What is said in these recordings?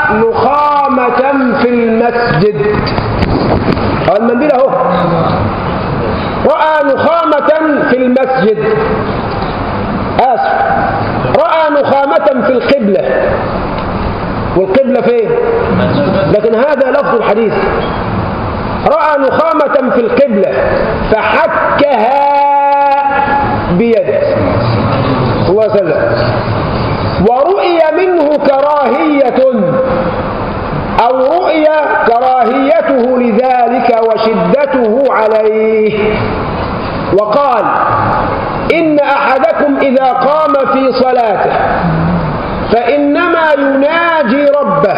نخامة في المسجد هذا المنديل اهو رأى نخامة في المسجد آسف رأى نخامة في القبلة والقبلة فين لكن هذا لفظ الحديث رأى نخامة في القبلة فحكها بيده صلى الله عليه وسلم ورؤي منه كراهية أو رؤي كراهيته لذلك وشدته عليه وقال إن أحدكم إذا قام في صلاته فإنما يناجي ربه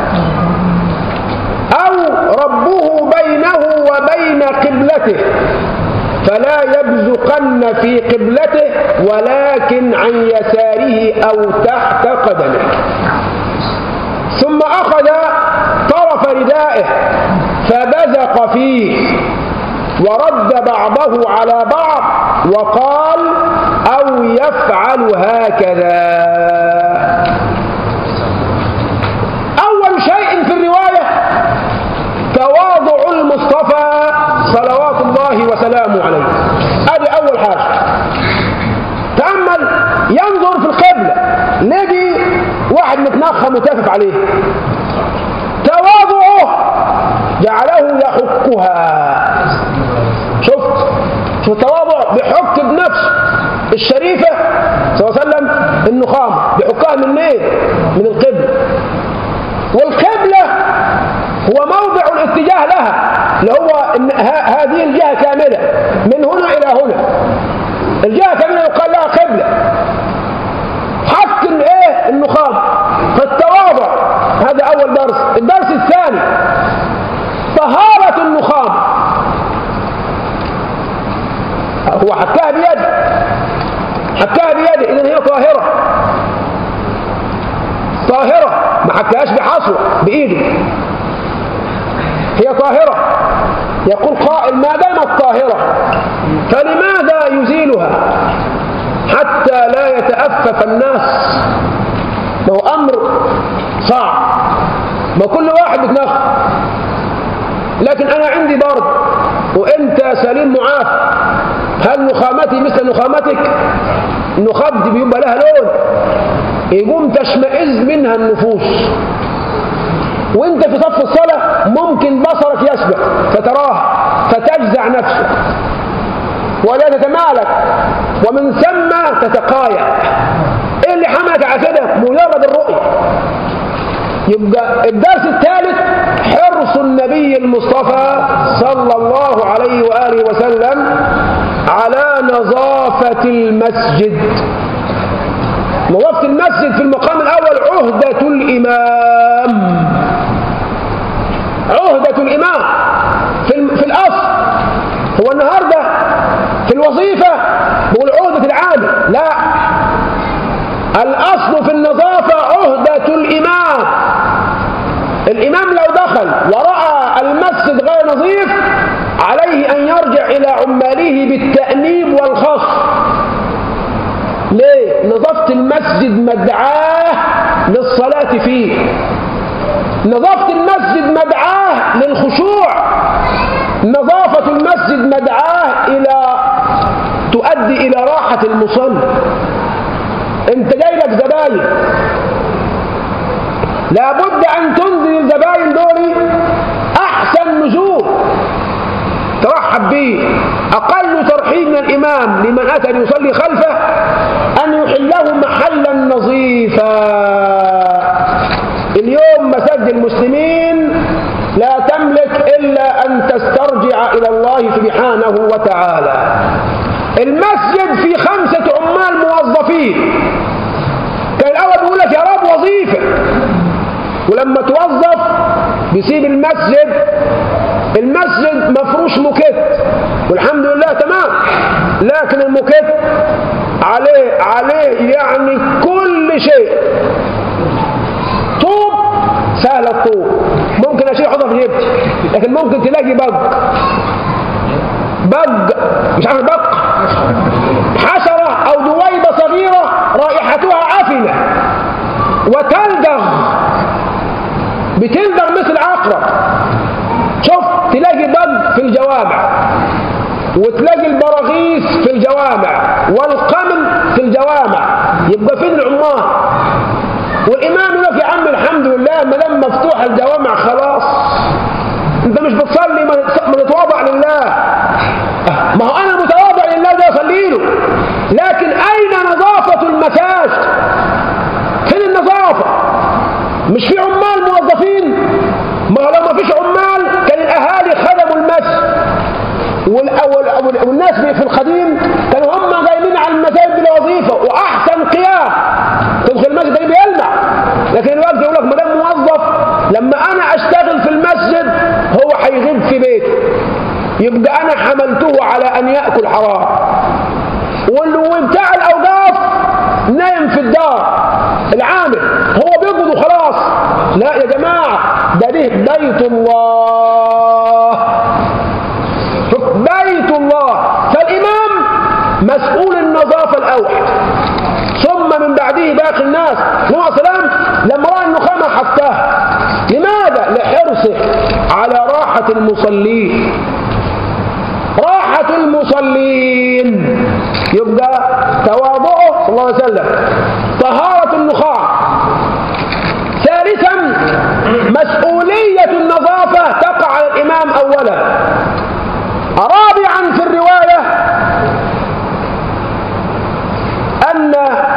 أو ربه بينه وبين قبلته فلا يبزقن في قبلته ولكن عن يساره أو تحت قدمه ثم أخذ طرف ردائه فبزق فيه ورد بعضه على بعض وقال أو يفعل هكذا أول شيء في الرواية تواضع المصطفى صلوات الله وسلامه عليه هذه أول حاجة تأمل ينظر في القبلة نجي واحد متنخم وتافف عليه تواضعه جعله يحكها شفت شوف التواضع بيحك بنفسه الشريفة صلى الله عليه وسلم النخامة بيحكها من ايه؟ من القبلة والقبلة هو موضع الاتجاه لها اللي هو إن هذه الجهة كاملة من هنا إلى هنا الجهة كاملة يقال لها قبلة حك الايه النخامة فالتواضع هذا أول درس الدرس الثاني طهارة النخامة هو حكاها بيده حكاها بيده إذن هي طاهرة طاهرة ما حكاهاش بحصوة بإيده هي طاهرة يقول قائل ما دامت طاهرة فلماذا يزيلها حتى لا يتأفف الناس ما هو أمر صعب ما كل واحد بتنخ لكن أنا عندي برد وأنت سليم معاف هل نخامتي مثل نخامتك النخام دي بيبقى لها لون يقوم تشمئز منها النفوس وانت في صف الصلاة ممكن بصرك يسبق فتراه فتجزع نفسك ولا تتمالك ومن ثم تتقايع ايه اللي حملك على كده مجرد الرؤية يبقى الدرس الثالث حرص النبي المصطفى صلى الله عليه وآله وسلم على نظافة المسجد نظافة المسجد في المقام الأول عهدة الإمام عهدة الإمام في, في الأصل هو النهاردة في الوظيفة بقول عهدة العامل لا الأصل في النظافة عهدة الإمام الإمام لو دخل ورأى المسجد غير نظيف عليه أن يرجع إلى عماله بالتأنيب والخص ليه؟ نظافة المسجد مدعاه للصلاة فيه نظافة المسجد مدعاه للخشوع نظافة المسجد مدعاه إلى تؤدي إلى راحة المصلي انت جاي لك زباين لابد أن تنزل الزباين دول أحسن نزول ترحب به أقل ترحيب من الإمام لمن أتى ليصلي خلفه أن يحله محلا نظيفا اليوم مساجد المسلمين لا تملك إلا أن تسترجع إلى الله سبحانه وتعالى المسجد في خمسة عمال موظفين كان الأول بيقول لك يا رب وظيفة ولما توظف بيسيب المسجد المسجد مفروش موكيت والحمد لله تمام لكن الموكيت عليه عليه يعني كل شيء طوب سهل الطوب ممكن اشيل احطها في جيبتي لكن ممكن تلاقي بق بق مش عارف بق حشرة او دويبة صغيرة رائحتها عفنة وتلدغ بتلدغ مثل عقرب شوف تلاقي بق في الجوامع وتلاقي البراغيث في الجوامع والقمل في الجوامع يبقى فين العمار والإمام يقول لك يا عم الحمد لله ما دام مفتوح الجوامع خلاص انت مش بتصلي ما ما تتواضع لله ما هو انا متواضع لله ده اصلي له لكن اين نظافة المساجد فين النظافة مش في عمال موظفين ما هو لو ما فيش عمال كان الاهالي خدموا المسجد وال- وال- وال- والناس في القديم كانوا هم جايين على المساجد بلا وظيفه واحسن قيام تدخل المسجد ده بيلمع لكن الوقت يقول لك ما دام موظف لما انا اشتغل في المسجد هو هيغيب في بيته يبقى انا حملته على ان ياكل حرام وال- وبتاع الاوقاف نايم في الدار العامل هو بيقبض وخلاص لا يا جماعه ده ده بيت الله شوف بيت الله فالإمام مسؤول النظافة الأوحد ثم من بعده باقي الناس نوح السلام لما رأى النخامة حطاها لماذا؟ لحرصه على راحة المصلين راحة المصلين يبقى تواضعه صلى الله عليه وسلم طهارة النخاع ثالثا مسؤولية النظافة تقع على الإمام أولا رابعا في الرواية أن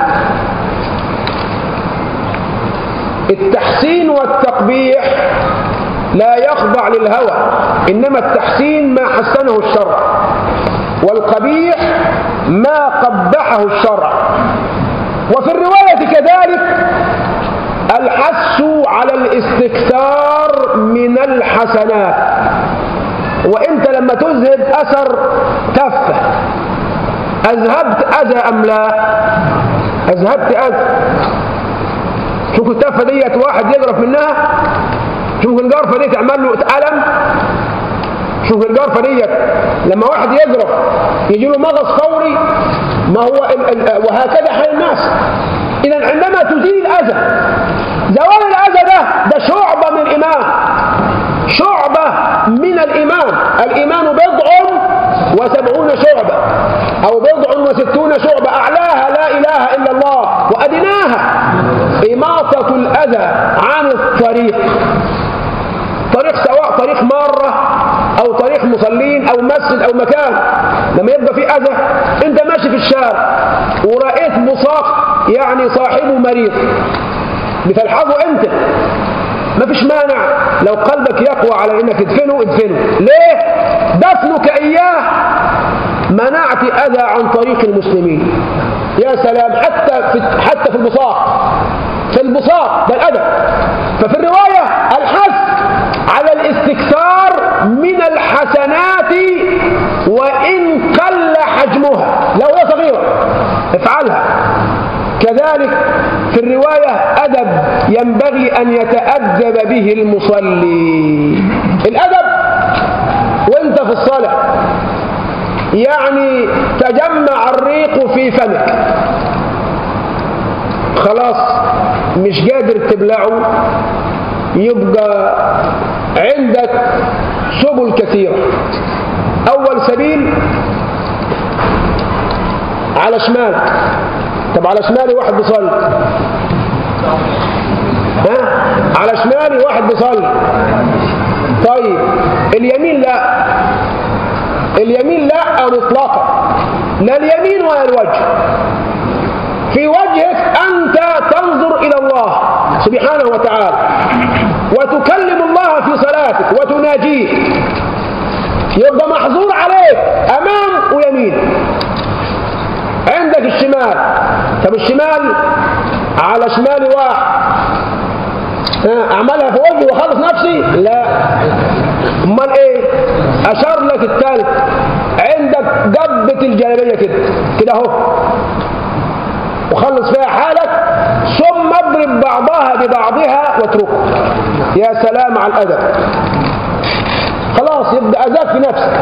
التحسين والتقبيح لا يخضع للهوى إنما التحسين ما حسنه الشرع والقبيح ما قبحه الشرع وفي الرواية كذلك الحث على الاستكثار من الحسنات وانت لما تذهب اثر تفه اذهبت اذى ام لا اذهبت اذى شوف التفه ديت واحد يجرف منها شوف الجرفه دي تعمل له الم شوف الجرفه ديت لما واحد يجرف يجي له مغص فوري ما هو ال ال وهكذا حال الناس اذا عندما تزيل اذى زوال الاذى ده ده شعبه من الايمان شعبة من الإيمان الإيمان بضع وسبعون شعبة أو بضع وستون شعبة أعلاها لا إله إلا الله وأدناها إماطة الأذى عن الطريق طريق سواء طريق مارة أو طريق مصلين أو مسجد أو مكان لما يبقى في أذى أنت ماشي في الشارع ورأيت مصاق يعني صاحبه مريض بتلحظه أنت ما فيش مانع لو قلبك يقوى على انك تدفنه ادفنه ليه دفنك اياه منعت اذى عن طريق المسلمين يا سلام حتى في حتى في البصاق في البصاق ده الادب ففي الروايه الحث على الاستكثار من الحسنات وان قل حجمها لو هي صغيره افعلها كذلك في الرواية أدب ينبغي أن يتأدب به المصلي الأدب وانت في الصلاة يعني تجمع الريق في فمك خلاص مش قادر تبلعه يبقى عندك سبل كثيرة أول سبيل على شمالك طب على شمالي واحد بيصلي ها على شمالي واحد بيصلي طيب اليمين لا اليمين لا مطلقا لا اليمين ولا الوجه في وجهك أنت تنظر إلى الله سبحانه وتعالى وتكلم الله في صلاتك وتناجيه يبقى محظور عليك أمام ويمين عندك الشمال طب الشمال على شمالي واحد ها، اعملها في وجهي واخلص نفسي لا امال ايه اشار لك الثالث عندك جبة الجلابية كده كده اهو وخلص فيها حالك ثم اضرب بعضها ببعضها واتركه يا سلام على الادب خلاص يبقى اذاك في نفسك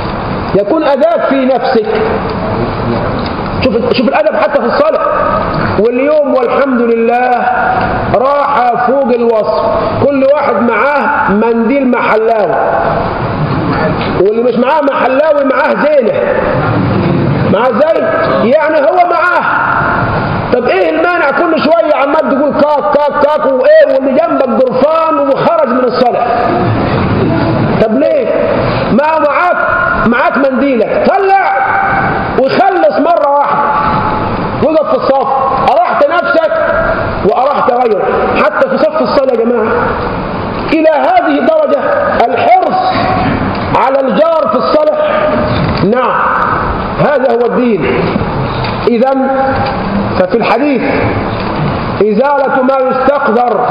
يكون اذاك في نفسك شوف شوف الادب حتى في الصلاه واليوم والحمد لله راحة فوق الوصف كل واحد معاه منديل محلاوي واللي مش معاه محلاوي معاه زينة معاه زي يعني هو معاه طب ايه المانع كل شوية عمال تقول كاك كاك كاك وايه واللي جنبك جرفان وخرج من الصلاة طب ليه ما معاك معاك منديلك طلع وخلص مرة واحدة وقف في الصف أرحت نفسك وأرحت غيرك حتى في صف الصلاة يا جماعة إلى هذه الدرجة الحرص على الجار في الصلاة نعم هذا هو الدين إذا ففي الحديث إزالة ما يستقدر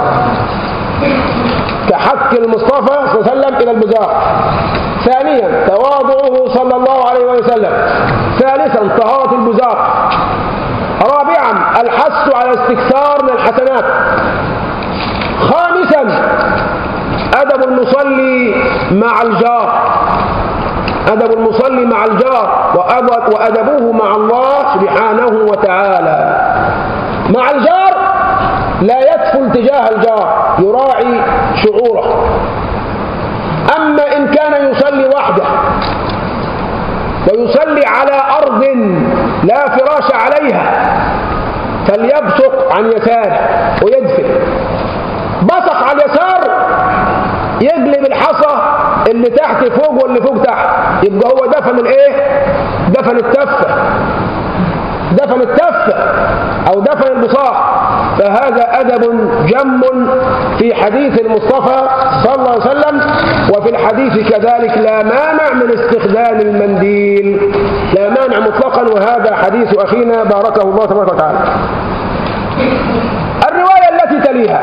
كحك المصطفى صلى الله عليه وسلم إلى البزاق ثانيا تواضعه صلى الله عليه وسلم ثالثا طهارة البزاق رابعا الحث على استكثار من الحسنات خامسا أدب المصلي مع الجار أدب المصلي مع الجار وأدبه مع الله سبحانه وتعالى مع الجار لا يدخل تجاه الجار يراعي شعوره أما إن كان يصلي وحده ويصلي على أرض لا فراش عليها فليبصق عن يساره ويدفن بصق على اليسار يقلب الحصى اللي تحت فوق واللي فوق تحت يبقى هو دفن الايه دفن التفه دفن التفه او دفن البصاق فهذا أدب جم في حديث المصطفى صلى الله عليه وسلم وفي الحديث كذلك لا مانع من استخدام المنديل لا مانع مطلقا وهذا حديث أخينا باركه الله تبارك وتعالى الرواية التي تليها